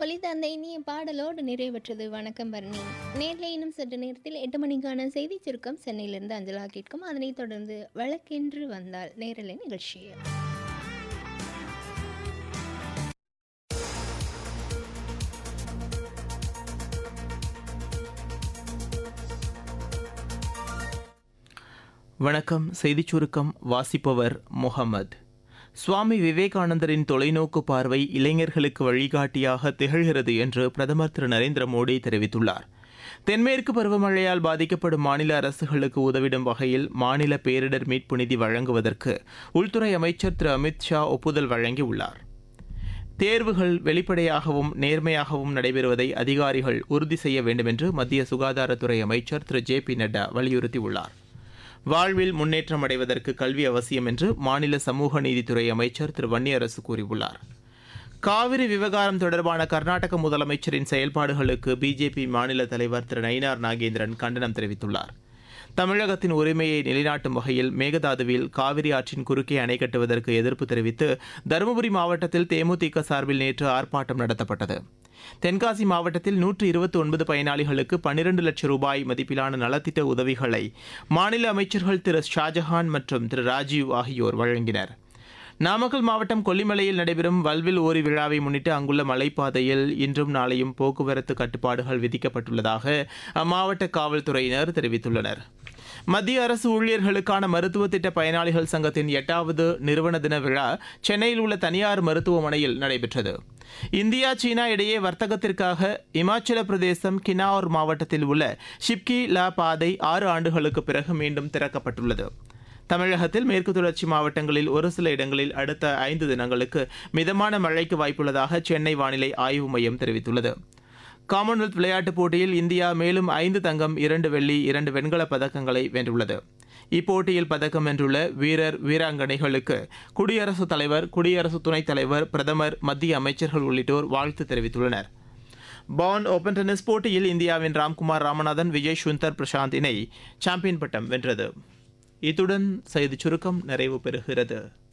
ஒலித்த அந்த இனிய பாடலோடு நிறைவேற்றது வணக்கம் பரணி நேரில் இன்னும் சற்று நேரத்தில் எட்டு மணிக்கான செய்தி சுருக்கம் சென்னையிலிருந்து அஞ்சலா கேட்கும் அதனைத் தொடர்ந்து வழக்கென்று வந்தால் நேரலை நிகழ்ச்சி வணக்கம் செய்திச் சுருக்கம் வாசிப்பவர் முகமது சுவாமி விவேகானந்தரின் தொலைநோக்கு பார்வை இளைஞர்களுக்கு வழிகாட்டியாக திகழ்கிறது என்று பிரதமர் திரு நரேந்திர மோடி தெரிவித்துள்ளார் தென்மேற்கு பருவமழையால் பாதிக்கப்படும் மாநில அரசுகளுக்கு உதவிடும் வகையில் மாநில பேரிடர் மீட்பு நிதி வழங்குவதற்கு உள்துறை அமைச்சர் திரு அமித் ஷா ஒப்புதல் வழங்கியுள்ளார் தேர்வுகள் வெளிப்படையாகவும் நேர்மையாகவும் நடைபெறுவதை அதிகாரிகள் உறுதி செய்ய வேண்டும் என்று மத்திய சுகாதாரத்துறை அமைச்சர் திரு ஜே பி நட்டா வலியுறுத்தியுள்ளார் வாழ்வில் முன்னேற்றம் அடைவதற்கு கல்வி அவசியம் என்று மாநில சமூக நீதித்துறை அமைச்சர் திரு வன்னியரசு கூறியுள்ளார் காவிரி விவகாரம் தொடர்பான கர்நாடக முதலமைச்சரின் செயல்பாடுகளுக்கு பிஜேபி மாநில தலைவர் திரு நயினார் நாகேந்திரன் கண்டனம் தெரிவித்துள்ளார் தமிழகத்தின் உரிமையை நிலைநாட்டும் வகையில் மேகதாதுவில் காவிரி ஆற்றின் குறுக்கே அணை கட்டுவதற்கு எதிர்ப்பு தெரிவித்து தருமபுரி மாவட்டத்தில் தேமுதிக சார்பில் நேற்று ஆர்ப்பாட்டம் நடத்தப்பட்டது தென்காசி மாவட்டத்தில் நூற்று இருபத்தி ஒன்பது பயனாளிகளுக்கு பன்னிரண்டு லட்சம் ரூபாய் மதிப்பிலான நலத்திட்ட உதவிகளை மாநில அமைச்சர்கள் திரு ஷாஜஹான் மற்றும் திரு ராஜீவ் ஆகியோர் வழங்கினர் நாமக்கல் மாவட்டம் கொல்லிமலையில் நடைபெறும் வல்வில் ஓரி விழாவை முன்னிட்டு அங்குள்ள மலைப்பாதையில் இன்றும் நாளையும் போக்குவரத்து கட்டுப்பாடுகள் விதிக்கப்பட்டுள்ளதாக அம்மாவட்ட காவல்துறையினர் தெரிவித்துள்ளனர் மத்திய அரசு ஊழியர்களுக்கான மருத்துவ திட்ட பயனாளிகள் சங்கத்தின் எட்டாவது நிறுவன தின விழா சென்னையில் உள்ள தனியார் மருத்துவமனையில் நடைபெற்றது இந்தியா சீனா இடையே வர்த்தகத்திற்காக இமாச்சல பிரதேசம் கினார் மாவட்டத்தில் உள்ள ஷிப்கி லா பாதை ஆறு ஆண்டுகளுக்கு பிறகு மீண்டும் திறக்கப்பட்டுள்ளது தமிழகத்தில் மேற்கு தொடர்ச்சி மாவட்டங்களில் ஒரு சில இடங்களில் அடுத்த ஐந்து தினங்களுக்கு மிதமான மழைக்கு வாய்ப்புள்ளதாக சென்னை வானிலை ஆய்வு மையம் தெரிவித்துள்ளது காமன்வெல்த் விளையாட்டுப் போட்டியில் இந்தியா மேலும் ஐந்து தங்கம் இரண்டு வெள்ளி இரண்டு வெண்கலப் பதக்கங்களை வென்றுள்ளது இப்போட்டியில் பதக்கம் வென்றுள்ள வீரர் வீராங்கனைகளுக்கு குடியரசுத் தலைவர் குடியரசு துணைத் தலைவர் பிரதமர் மத்திய அமைச்சர்கள் உள்ளிட்டோர் வாழ்த்து தெரிவித்துள்ளனர் பாண்ட் ஓபன் டென்னிஸ் போட்டியில் இந்தியாவின் ராம்குமார் ராமநாதன் விஜய் சுந்தர் பிரசாந்த் இணை சாம்பியன் பட்டம் வென்றது இத்துடன் செய்திச் சுருக்கம் நிறைவு பெறுகிறது